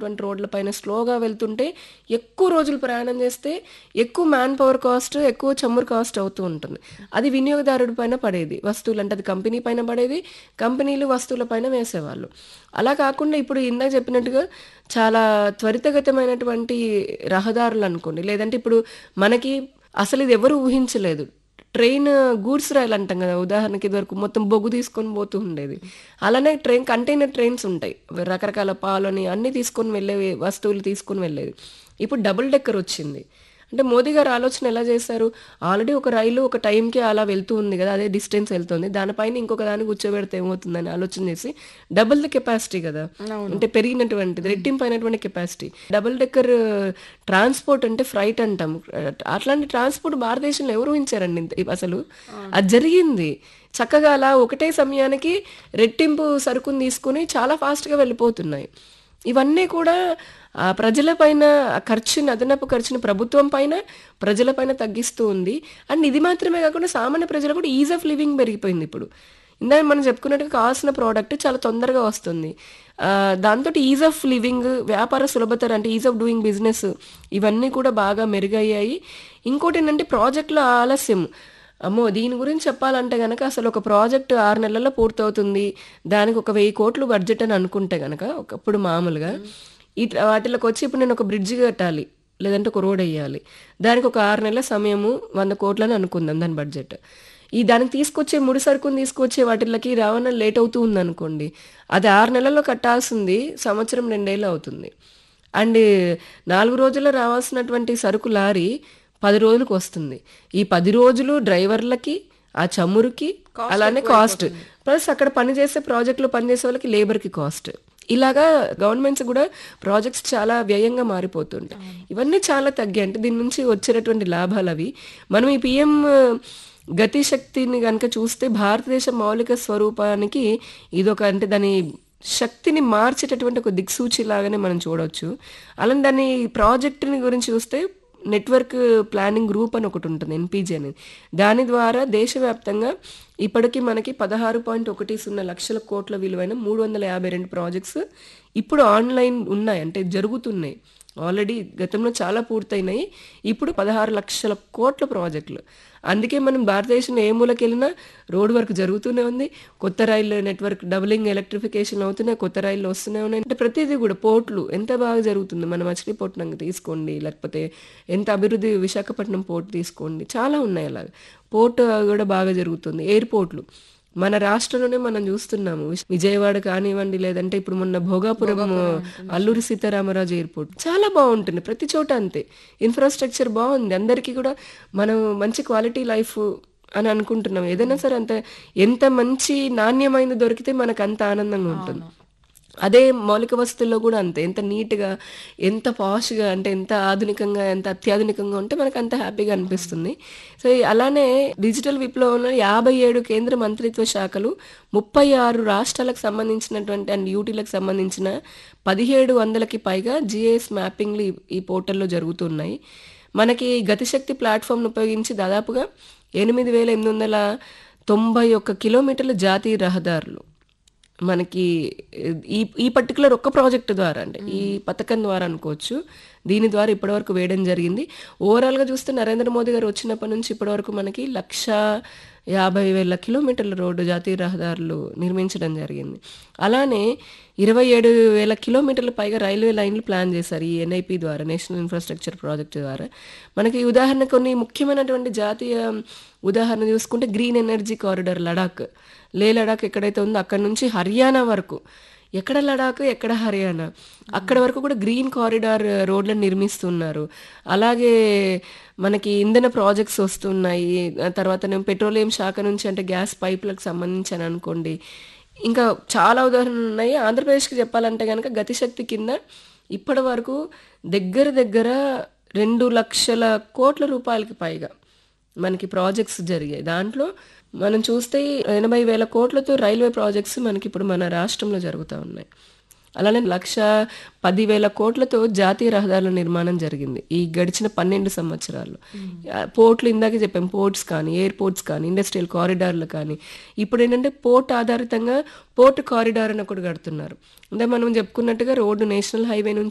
ఉన్నటువంటి రోడ్ల పైన స్లోగా వెళ్తుంటే ఎక్కువ రోజులు ప్రయాణం చేస్తే ఎక్కువ మ్యాన్ పవర్ కాస్ట్ ఎక్కువ చమురు కాస్ట్ అవుతూ ఉంటుంది అది వినియోగదారుడి పైన పడేది వస్తువులు అంటే అది కంపెనీ పైన పడేది కంపెనీలు వస్తువుల పైన వేసేవాళ్ళు అలా కాకుండా ఇప్పుడు ఇందాక చెప్పినట్టుగా చాలా త్వరితగతమైనటువంటి రహదారులు అనుకోండి లేదంటే ఇప్పుడు మనకి అసలు ఇది ఎవరు ఊహించలేదు ట్రైన్ గూడ్స్ రైలు అంటాం కదా ఉదాహరణకి ఇదివరకు మొత్తం బొగ్గు తీసుకొని పోతూ ఉండేది అలానే ట్రైన్ కంటైనర్ ట్రైన్స్ ఉంటాయి రకరకాల పాలని అన్ని తీసుకొని వెళ్ళేవి వస్తువులు తీసుకొని వెళ్ళేది ఇప్పుడు డబుల్ డెక్కర్ వచ్చింది అంటే మోదీ గారు ఆలోచన ఎలా చేశారు ఆల్రెడీ ఒక రైలు ఒక టైంకి అలా వెళ్తూ ఉంది కదా అదే డిస్టెన్స్ వెళ్తుంది దానిపైన ఇంకొక దాన్ని కూర్చోబెడితే ఏమవుతుందని ఆలోచన చేసి డబుల్ ద కెపాసిటీ కదా అంటే పెరిగినటువంటిది రెట్టింపైనటువంటి కెపాసిటీ డబుల్ డెక్కర్ ట్రాన్స్పోర్ట్ అంటే ఫ్రైట్ అంటాం అట్లాంటి ట్రాన్స్పోర్ట్ భారతదేశంలో ఎవరు ఊహించారండి ఇంత- అసలు అది జరిగింది చక్కగా అలా ఒకటే సమయానికి రెట్టింపు సరుకుని తీసుకుని చాలా ఫాస్ట్గా వెళ్ళిపోతున్నాయి ఇవన్నీ కూడా ఆ ప్రజల పైన ఆ ఖర్చుని అదనపు ఖర్చుని ప్రభుత్వం పైన ప్రజల పైన తగ్గిస్తూ ఉంది అండ్ ఇది మాత్రమే కాకుండా సామాన్య ప్రజలు కూడా ఈజ్ ఆఫ్ లివింగ్ పెరిగిపోయింది ఇప్పుడు ఇందాక మనం చెప్పుకున్నట్టుగా కావాల్సిన ప్రోడక్ట్ చాలా తొందరగా వస్తుంది దాంతో ఈజ్ ఆఫ్ లివింగ్ వ్యాపార సులభతర అంటే ఈజ్ ఆఫ్ డూయింగ్ బిజినెస్ ఇవన్నీ కూడా బాగా మెరుగయ్యాయి ఇంకోటి ఏంటంటే ప్రాజెక్టుల ఆలస్యం అమ్మో దీని గురించి చెప్పాలంటే గనక అసలు ఒక ప్రాజెక్ట్ ఆరు నెలల్లో పూర్తవుతుంది దానికి ఒక వెయ్యి కోట్లు బడ్జెట్ అని అనుకుంటే గనక ఒకప్పుడు మామూలుగా ఈ వాటిలోకి వచ్చి ఇప్పుడు నేను ఒక బ్రిడ్జ్ కట్టాలి లేదంటే ఒక రోడ్ వేయాలి దానికి ఒక ఆరు నెలల సమయము వంద కోట్లని అనుకుందాం దాని బడ్జెట్ ఈ దానికి తీసుకొచ్చే ముడి సరుకుని తీసుకొచ్చే వాటిలకి రవాణా లేట్ అవుతూ ఉంది అనుకోండి అది ఆరు నెలల్లో కట్టాల్సింది సంవత్సరం రెండేళ్ళు అవుతుంది అండ్ నాలుగు రోజుల్లో రావాల్సినటువంటి సరుకు లారీ పది రోజులకు వస్తుంది ఈ పది రోజులు డ్రైవర్లకి ఆ చమురుకి అలానే కాస్ట్ ప్లస్ అక్కడ పనిచేసే ప్రాజెక్టులో పనిచేసే వాళ్ళకి లేబర్కి కాస్ట్ ఇలాగా గవర్నమెంట్స్ కూడా ప్రాజెక్ట్స్ చాలా వ్యయంగా మారిపోతుంటాయి ఇవన్నీ చాలా తగ్గాయి అంటే దీని నుంచి వచ్చేటటువంటి లాభాలు అవి మనం ఈ పిఎం గతి శక్తిని కనుక చూస్తే భారతదేశ మౌలిక స్వరూపానికి ఇదొక అంటే దాని శక్తిని మార్చేటటువంటి ఒక దిక్సూచి లాగానే మనం చూడవచ్చు అలానే దాని ప్రాజెక్టుని గురించి చూస్తే నెట్వర్క్ ప్లానింగ్ గ్రూప్ అని ఒకటి ఉంటుంది ఎన్పీజీ అనేది దాని ద్వారా దేశవ్యాప్తంగా ఇప్పటికీ మనకి పదహారు పాయింట్ ఒకటి సున్నా లక్షల కోట్ల విలువైన మూడు వందల యాభై రెండు ప్రాజెక్ట్స్ ఇప్పుడు ఆన్లైన్ ఉన్నాయి అంటే జరుగుతున్నాయి ఆల్రెడీ గతంలో చాలా పూర్తయినాయి ఇప్పుడు పదహారు లక్షల కోట్ల ప్రాజెక్టులు అందుకే మనం భారతదేశంలో ఏ మూలకి వెళ్ళినా రోడ్ వర్క్ జరుగుతూనే ఉంది కొత్త రైలు నెట్వర్క్ డబులింగ్ ఎలక్ట్రిఫికేషన్ అవుతున్నాయి కొత్త రైళ్ళు వస్తూనే ఉన్నాయి అంటే ప్రతిదీ కూడా పోర్ట్లు ఎంత బాగా జరుగుతుంది మన మచిలీపట్నం తీసుకోండి లేకపోతే ఎంత అభివృద్ధి విశాఖపట్నం పోర్ట్ తీసుకోండి చాలా ఉన్నాయి అలాగా పోర్ట్ కూడా బాగా జరుగుతుంది ఎయిర్పోర్ట్లు మన రాష్ట్రంలోనే మనం చూస్తున్నాము విజ- విజయవాడ కానివ్వండి లేదంటే ఇప్పుడు మొన్న భోగాపురం అల్లూరి సీతారామరాజు ఎయిర్పోర్ట్ చాలా బాగుంటుంది ప్రతి చోట అంతే ఇన్ఫ్రాస్ట్రక్చర్ బాగుంది అందరికీ కూడా మనం మంచి క్వాలిటీ లైఫ్ అని అనుకుంటున్నాం ఏదైనా సరే అంత ఎంత మంచి నాణ్యమైనది దొరికితే మనకు అంత ఆనందంగా ఉంటుంది అదే మౌలిక వస్తువుల్లో కూడా అంతే ఎంత నీట్గా ఎంత పాష్గా అంటే ఎంత ఆధునికంగా ఎంత అత్యాధునికంగా ఉంటే మనకు అంత హ్యాపీగా అనిపిస్తుంది సో ఈ- అలానే డిజిటల్ విప్లవంలో యాభై ఏడు కేంద్ర మంత్రిత్వ శాఖలు ముప్పై ఆరు రాష్ట్రాలకు సంబంధించినటువంటి అండ్ యూటీలకు సంబంధించిన పదిహేడు వందలకి పైగా జిఎస్ మ్యాపింగ్లు ఈ- ఈ పోర్టల్లో జరుగుతున్నాయి మనకి గతిశక్తి ప్లాట్ఫామ్ను ఉపయోగించి దాదాపుగా ఎనిమిది వేల ఎనిమిది వందల తొంభై ఒక్క కిలోమీటర్ల జాతీయ రహదారులు మనకి ఈ ఈ పర్టికులర్ ఒక్క ప్రాజెక్ట్ ద్వారా అంటే ఈ పథకం ద్వారా అనుకోవచ్చు దీని ద్వారా ఇప్పటివరకు వేయడం జరిగింది ఓవరాల్గా చూస్తే నరేంద్ర మోదీ గారు వచ్చినప్పటి నుంచి ఇప్పటివరకు మనకి లక్ష యాభై వేల కిలోమీటర్ల రోడ్డు జాతీయ రహదారులు నిర్మించడం జరిగింది అలానే ఇరవై ఏడు వేల కిలోమీటర్ల పైగా రైల్వే లైన్లు ప్లాన్ చేశారు ఈ ఎన్ఐపి ద్వారా నేషనల్ ఇన్ఫ్రాస్ట్రక్చర్ ప్రాజెక్ట్ ద్వారా మనకి ఉదాహరణ కొన్ని ముఖ్యమైనటువంటి జాతీయ ఉదాహరణ చూసుకుంటే గ్రీన్ ఎనర్జీ కారిడార్ లడాక్ లే లడాక్ ఎక్కడైతే ఉందో అక్కడ నుంచి హర్యానా వరకు ఎక్కడ లడాక్ ఎక్కడ హర్యానా అక్కడ వరకు కూడా గ్రీన్ కారిడార్ రోడ్లను నిర్మిస్తున్నారు అలాగే మనకి ఇంధన ప్రాజెక్ట్స్ వస్తున్నాయి ఆ తర్వాత పెట్రోలియం శాఖ నుంచి అంటే గ్యాస్ పైపులకు సంబంధించి అని అనుకోండి ఇంకా చాలా ఉదాహరణలు ఉన్నాయి ఆంధ్రప్రదేశ్కి చెప్పాలంటే కనుక గతిశక్తి కింద ఇప్పటి వరకు దగ్గర దగ్గర రెండు లక్షల కోట్ల రూపాయలకి పైగా మనకి ప్రాజెక్ట్స్ జరిగాయి దాంట్లో మనం చూస్తే ఎనభై వేల కోట్లతో రైల్వే ప్రాజెక్ట్స్ మనకి ఇప్పుడు మన రాష్ట్రంలో జరుగుతూ ఉన్నాయి అలానే లక్ష పదివేల కోట్లతో జాతీయ రహదారుల నిర్మాణం జరిగింది ఈ గడిచిన పన్నెండు సంవత్సరాలు ఆ, పోర్ట్లు ఇందాక చెప్పాం పోర్ట్స్ కానీ ఎయిర్పోర్ట్స్ కానీ ఇండస్ట్రియల్ కారిడార్లు కానీ ఇప్పుడు ఏంటంటే పోర్ట్ ఆధారితంగా పోర్ట్ కారిడార్ అని ఒకటి కడుతున్నారు అంటే మనం చెప్పుకున్నట్టుగా రోడ్డు నేషనల్ హైవే నుంచి